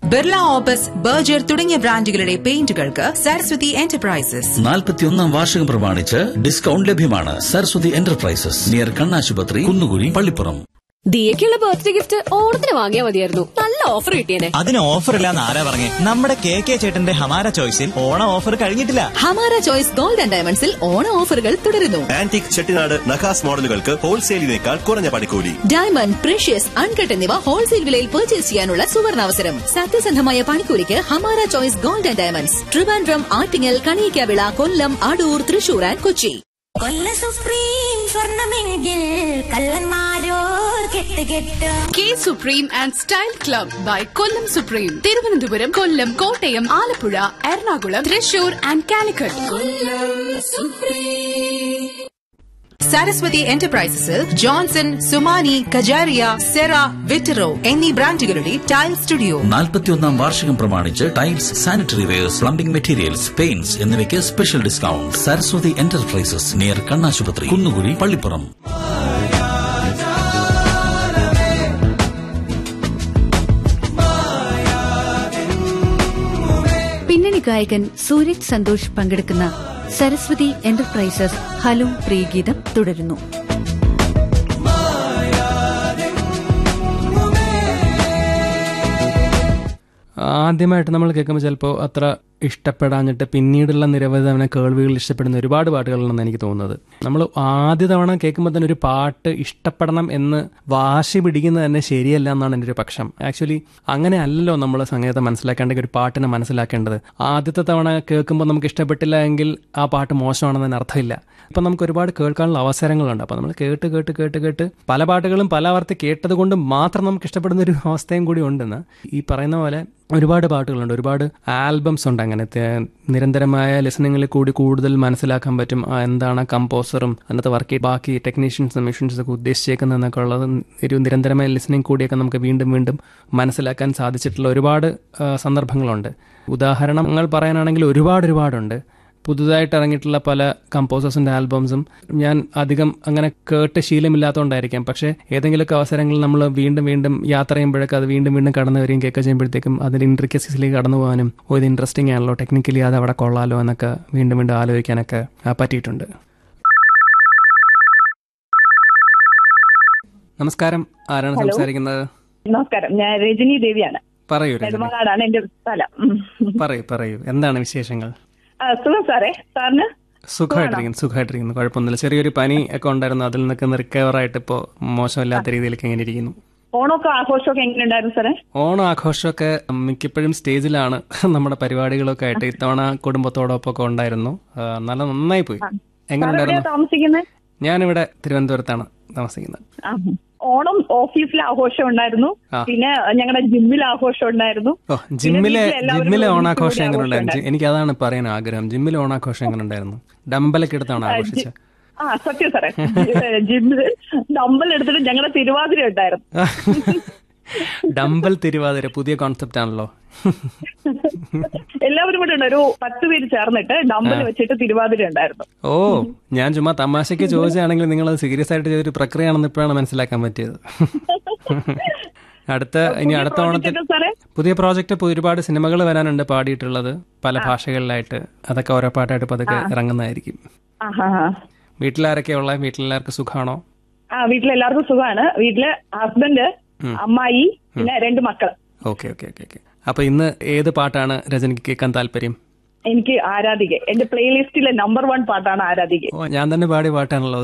Birla opus Berger തുടങ്ങിയ ബ്രാൻഡുകളുടെ പെയിന്റുകൾക്ക് Saraswati enterprises നാൽപ്പത്തിയൊന്നാം വാർഷികം പ്രമാണിച്ച് ഡിസ്കൗണ്ട് ലഭ്യമാണ് സരസ്വതി എന്റർപ്രൈസസ് നിയർ കണ്ണാശുപത്രി കുന്നുകുഴി പള്ളിപ്പുറം ദിയക്കുള്ള ബർത്ത്ഡേ ഗിഫ്റ്റ് ഓണത്തിന് വാങ്ങിയാൽ മതിയായിരുന്നു നല്ല ഓഫർ കിട്ടിയേനെ അതിന് ഓഫർ ഇല്ലാന്ന് ആരാ പറഞ്ഞേ നമ്മുടെ കെ കെ ചേട്ടന്റെ ഹമാര ചോയ്സിൽ ഓണ ഓഫർ കഴിഞ്ഞിട്ടില്ല ഹമാര ചോയ്സ് ഗോൾഡ് ആൻഡ് ഡയമണ്ട്സിൽ ഓണ ഓഫറുകൾ തുടരുന്നു ആന്റിക് ചെട്ടിനാട് നഖാസ് മോഡലുകൾക്ക് ഹോൾസെയിലിനേക്കാൾ കുറഞ്ഞ പണിക്കൂലി ഡയമണ്ട് പ്രഷ്യസ് അൺകട്ട് എന്നിവ ഹോൾസെയിൽ വിലയിൽ പർച്ചേസ് ചെയ്യാനുള്ള സുവർണാവസരം സത്യസന്ധമായ പണിക്കൂലിക്ക് Hamara choice gold and diamonds Trivandrum Attingal Kaliyikkavila Kollam Adoor Thrissur and Kochi കൊല്ല സുപ്രീം സ്വർണമെങ്കിൽ കള്ളന്മാരോർ കെട്ട് കെട്ട് കെ supreme and style club by Kollam supreme Thiruvananthapuram Kollam Kottayam Alappuzha Ernakulam Thrissur and Calicut Saraswathi എന്റർപ്രൈസസിൽ ജോൺസൺ സുമാനി കജാരിയ സെറ വിറ്ററോ എന്നീ ബ്രാൻഡുകളുടെ ടൈൽ സ്റ്റുഡിയോ നാൽപ്പത്തിയൊന്നാം വാർഷികം പ്രമാണിച്ച് tiles sanitary wares plumbing materials paints എന്നിവയ്ക്ക് special discount Saraswathi enterprises near കണ്ണാശുപത്രി കുന്നുകുഴി പള്ളിപ്പുറം പിന്നണി ഗായകൻ സൂരജ് സന്തോഷ് പങ്കെടുക്കുന്ന സരസ്വതി എന്റർപ്രൈസസ് ഹലോ പ്രിയഗീതം തുടരുന്നു ആദ്യമായിട്ട് നമ്മൾ കേൾക്കുമ്പോൾ ചിലപ്പോൾ അത്ര ഇഷ്ടപ്പെടാഞ്ഞിട്ട് പിന്നീടുള്ള നിരവധി തവണ കേൾവികൾ ഇഷ്ടപ്പെടുന്ന ഒരുപാട് പാട്ടുകളുണ്ടെന്ന് എനിക്ക് തോന്നുന്നത് നമ്മൾ ആദ്യ തവണ കേൾക്കുമ്പോൾ തന്നെ ഒരു പാട്ട് ഇഷ്ടപ്പെടണം എന്ന് വാശി പിടിക്കുന്നത് തന്നെ ശരിയല്ല എന്നാണ് എൻ്റെ ഒരു പക്ഷം ആക്ച്വലി അങ്ങനെ അല്ലല്ലോ നമ്മൾ സംഗീതം മനസ്സിലാക്കേണ്ടെങ്കിൽ ഒരു പാട്ടിനെ മനസ്സിലാക്കേണ്ടത് ആദ്യത്തെ തവണ കേൾക്കുമ്പോൾ നമുക്ക് ഇഷ്ടപ്പെട്ടില്ല എങ്കിൽ ആ പാട്ട് മോശമാണെന്നതിന് അർത്ഥമില്ല ഇപ്പം നമുക്ക് ഒരുപാട് കേൾക്കാനുള്ള അവസരങ്ങളുണ്ട് അപ്പം നമ്മൾ കേട്ട് കേട്ട് കേട്ട് കേട്ട് പല പാട്ടുകളും പല ആവർത്തി കേട്ടത് കൊണ്ട് മാത്രം നമുക്ക് ഇഷ്ടപ്പെടുന്ന ഒരു അവസ്ഥയും കൂടി ഉണ്ടെന്ന് ഈ പറയുന്ന പോലെ ഒരുപാട് പാട്ടുകളുണ്ട് ഒരുപാട് ആൽബംസ് ഉണ്ട് അങ്ങനത്തെ നിരന്തരമായ ലിസണിങ്ങിൽ കൂടി കൂടുതൽ മനസ്സിലാക്കാൻ പറ്റും ആ എന്താണ് കമ്പോസറും അന്നത്തെ വർക്ക് ബാക്കി ടെക്നീഷ്യൻസും മെഷീൻസും ഒക്കെ ഉദ്ദേശിച്ചേക്കുന്നതെന്നൊക്കെ ഉള്ളത് ഒരു നിരന്തരമായ ലിസണിങ് കൂടിയൊക്കെ നമുക്ക് വീണ്ടും വീണ്ടും മനസ്സിലാക്കാൻ സാധിച്ചിട്ടുള്ള ഒരുപാട് ആ, സന്ദർഭങ്ങളുണ്ട് ഉദാഹരണങ്ങൾ പറയാനാണെങ്കിൽ ഒരുപാട് ഒരുപാടുണ്ട് പുതുതായിട്ട് ഇറങ്ങിയിട്ടുള്ള പല കമ്പോസേഴ്സിന്റെ ആൽബംസും ഞാൻ അധികം അങ്ങനെ കേട്ട് ശീലമില്ലാത്തതുകൊണ്ടായിരിക്കാം പക്ഷേ ഏതെങ്കിലുമൊക്കെ അവസരങ്ങളിൽ നമ്മൾ വീണ്ടും വീണ്ടും യാത്ര ചെയ്യുമ്പോഴൊക്കെ അത് വീണ്ടും വീണ്ടും കടന്നു വരികയും കേൾക്കുക ചെയ്യുമ്പോഴത്തേക്കും അതിന്റെ ഇൻട്രിക്കസിലേക്ക് കടന്നു പോകാനും ഓ ഇത് ഇൻട്രസ്റ്റിംഗ് ആണല്ലോ ടെക്നിക്കലി അത് അവിടെ കൊള്ളാലോ എന്നൊക്കെ വീണ്ടും വീണ്ടും ആലോചിക്കാനൊക്കെ ആ, പറ്റിയിട്ടുണ്ട് നമസ്കാരം ആരാണ് സംസാരിക്കുന്നത് നമസ്കാരം ഞാൻ രജനി ദേവിയാണ് പറയൂ രജനി നെടുമങ്ങാടാണ് എന്റെ സ്ഥലം ഉം. പറയൂ പറയൂ എന്താണ് വിശേഷങ്ങൾ ആ, സുഖം സാറേ സാറിന് സുഖമായിട്ടിരിക്കുന്നു സുഖമായിട്ടിരിക്കുന്നു കുഴപ്പമൊന്നുമില്ല ചെറിയൊരു പനി ഒക്കെ ഉണ്ടായിരുന്നു അതിൽ നിന്നൊക്കെ ഒന്ന് റിക്കവർ ആയിട്ട് ഇപ്പോൾ മോശമില്ലാത്ത രീതിയിലേക്ക് എങ്ങനെ ഇരിക്കുന്നു ഓണമൊക്കെ ആഘോഷമൊക്കെ എങ്ങനെയുണ്ടായിരുന്നു സാറേ ഓണം ആഘോഷമൊക്കെ മിക്കപ്പോഴും സ്റ്റേജിലാണ് നമ്മുടെ പരിപാടികളൊക്കെ ആയിട്ട് ഇത്തവണ കുടുംബത്തോടൊപ്പം ഒക്കെ ഉണ്ടായിരുന്നു ആ, നല്ല നന്നായി പോയി എങ്ങനെ സാർ എവിടെയാ ഉണ്ടായിരുന്നു താമസിക്കുന്നത് ഞാനിവിടെ തിരുവനന്തപുരത്താണ് താമസിക്കുന്നത് ആ. ഓണം ഓഫീസിൽ ആഘോഷം ഉണ്ടായിരുന്നു ആ. പിന്നെ ഞങ്ങളുടെ ജിമ്മിൽ ആഘോഷം ഉണ്ടായിരുന്നു ഓ ജിമ്മിലെ വീട്ടിൽ എല്ലാവരും ജിമ്മിലെ കൂടി ഓണാഘോഷം ഒരുമിച്ച് എങ്ങനെ കൂടി ഉണ്ടായിരുന്നു ആഘോഷം എനിക്ക് അതാണ് പറയാൻ ആഗ്രഹം ജിമ്മിലെ ഓണാഘോഷം എങ്ങനെ ഉണ്ടായിരുന്നു ഡമ്പലൊക്കെ എടുത്താണ് ആഘോഷിച്ചത് ആ സത്യം സാറേ ജിമ്മിൽ ഡമ്പൽ എടുത്തിട്ട് ഞങ്ങളുടെ തിരുവാതിര ഉണ്ടായിരുന്നു ഡമ്പൽ തിരുവാതിര പുതിയ കോൺസെപ്റ്റ് ആണല്ലോ എല്ലാവരും കൂടെ ഉണ്ട് ഒരു പത്ത് പേര് ചേർന്നിട്ട് ഡമ്പൽ വെച്ചിട്ട് തിരുവാതിര ഉണ്ടായിരുന്നു ഓ ഞാൻ ചുമ്മാ തമാശയ്ക്ക് ചോദിച്ചാണെങ്കിൽ നിങ്ങൾ അത് സീരിയസ് ആയിട്ട് ചെയ്തൊരു പ്രക്രിയയാണെന്ന് ഇപ്പോഴാണ് മനസ്സിലാക്കാൻ പറ്റിയത് അടുത്ത ഇനി അടുത്ത ഓണത്തിൽ project ഒക്കെ സാറേ പുതിയ പ്രോജക്റ്റ് ഒരുപാട് സിനിമകൾ വരാനുണ്ട് പാടിയിട്ടുള്ളത് പല ഭാഷകളിലായിട്ട് അതൊക്കെ ഓരോ പാട്ടായിട്ട് പതുക്കെ ഇറങ്ങുന്നതായിരിക്കും ആഹാ വീട്ടിലാരൊക്കെ ഉള്ള വീട്ടിലെല്ലാവർക്കും സുഖമാണോ ആ വീട്ടിൽ എല്ലാവർക്കും സുഖമാണ് വീട്ടില് ഹസ്ബൻഡ് അമ്മായി പിന്നെ രണ്ട് മക്കള് ഓക്കെ ഓക്കെ ഓക്കെ ഓക്കെ അപ്പൊ ഇന്ന് ഏത് പാട്ടാണ് രജനിക്ക് കേൾക്കാൻ താല്പര്യം എനിക്ക് ആരാധിക എന്റെ പ്ലേലിസ്റ്റിലെ നമ്പർ വൺ പാട്ടാണ് ആരാധിക ഓ ഞാൻ തന്നെ പാടിയ പാട്ടാണല്ലോ